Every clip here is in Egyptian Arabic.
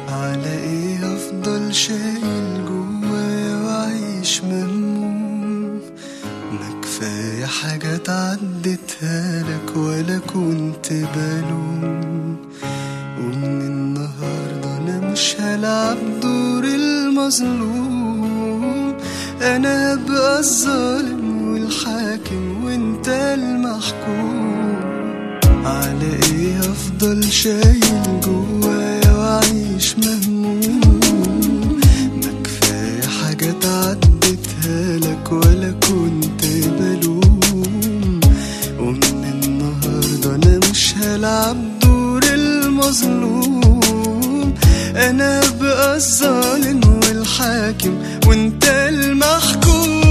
على ايه افضل شايل جوايا واعيش مهموم ما كفاية حاجات عدتها لك ولا كنت بلوم ومن النهاردة انا مش هلعب دور المظلوم انا هبقى الظالم والحاكم وانت المحكوم على ايه افضل شايل جوايا واعيش مهموم ما كفايه حاجات عدتها لك ولا كنت بلوم ومن النهارده انا مش هلعب دور المظلوم انا ابقى الظالم والحاكم وانت المحكوم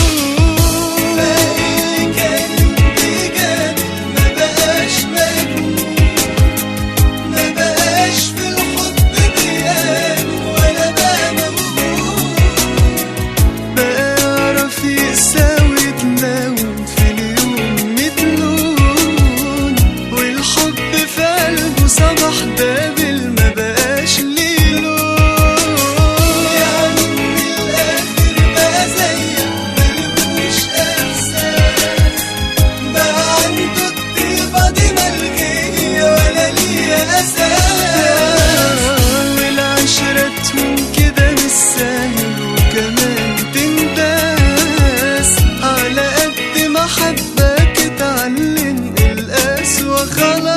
باقي كان بجد ما بقاش مجنون ما بقاش في الحب بيان ولا بقى موجود بقى يعرف يساوي يتلون في اليوم متلون والحب في قلبه صبح دابل ما بقاش ليه لون يعني من الاخر بقى زيك ملهوش احساس بقى عنده الطيبة دي ملغية ولا ليها أساس والعشرة تهون كده بالسهل وكمان تنداس على قد ما حبك اتعلم القسوة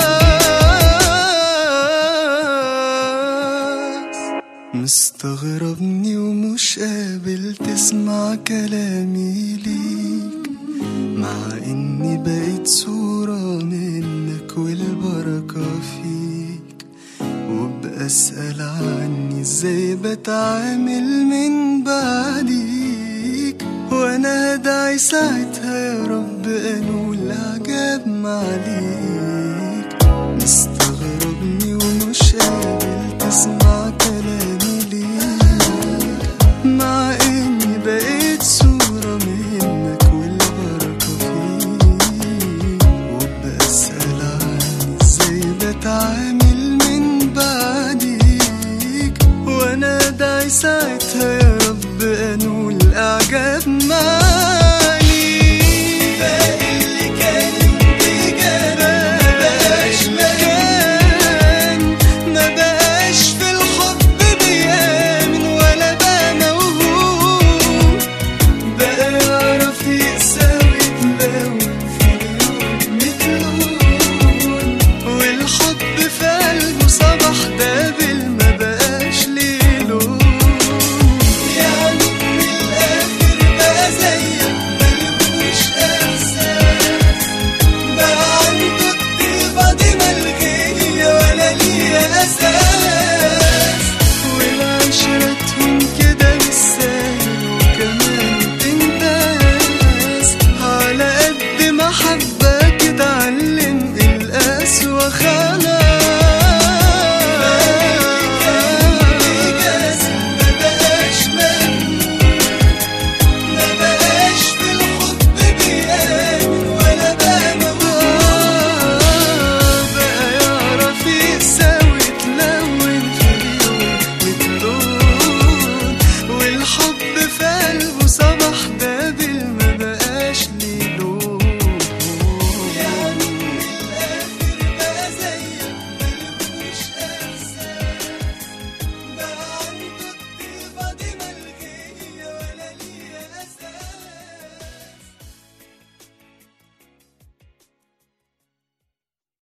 خلاص مستغربني ومش قابل تسمع كلامي ليك مع اني بقيت صورة منك والبركة فيك وبأسأل عني ازاي بتعامل من بعديك وانا هدعي ساعتها يا رب انول عجب معليك مستغربني ومش قابل تسمع كلامي ليك مع اني بقيت صورة منك والبركة فيك وبسأل عني ازاي بتعامل من بعديك وانا داعي ساعتها يا رب انول اعجاب معاني باقي اللي كان بجد ما بقاش مكان ما بقاش في الحب بيامن ولا بقى موهوم بقى يعرف يساوي يتلون في اليوم متلون والحب في قلبه صبح دابل ما بقاش ليه لون يعني من الآخر بقى زيك ملهوش إحساس بقى عنده الطيبة دي ملغية ولا ليها أساس والعشرة تهون كده بالسهل وكمان تنداس على قد ما حبك اتعلم القسوة خلاص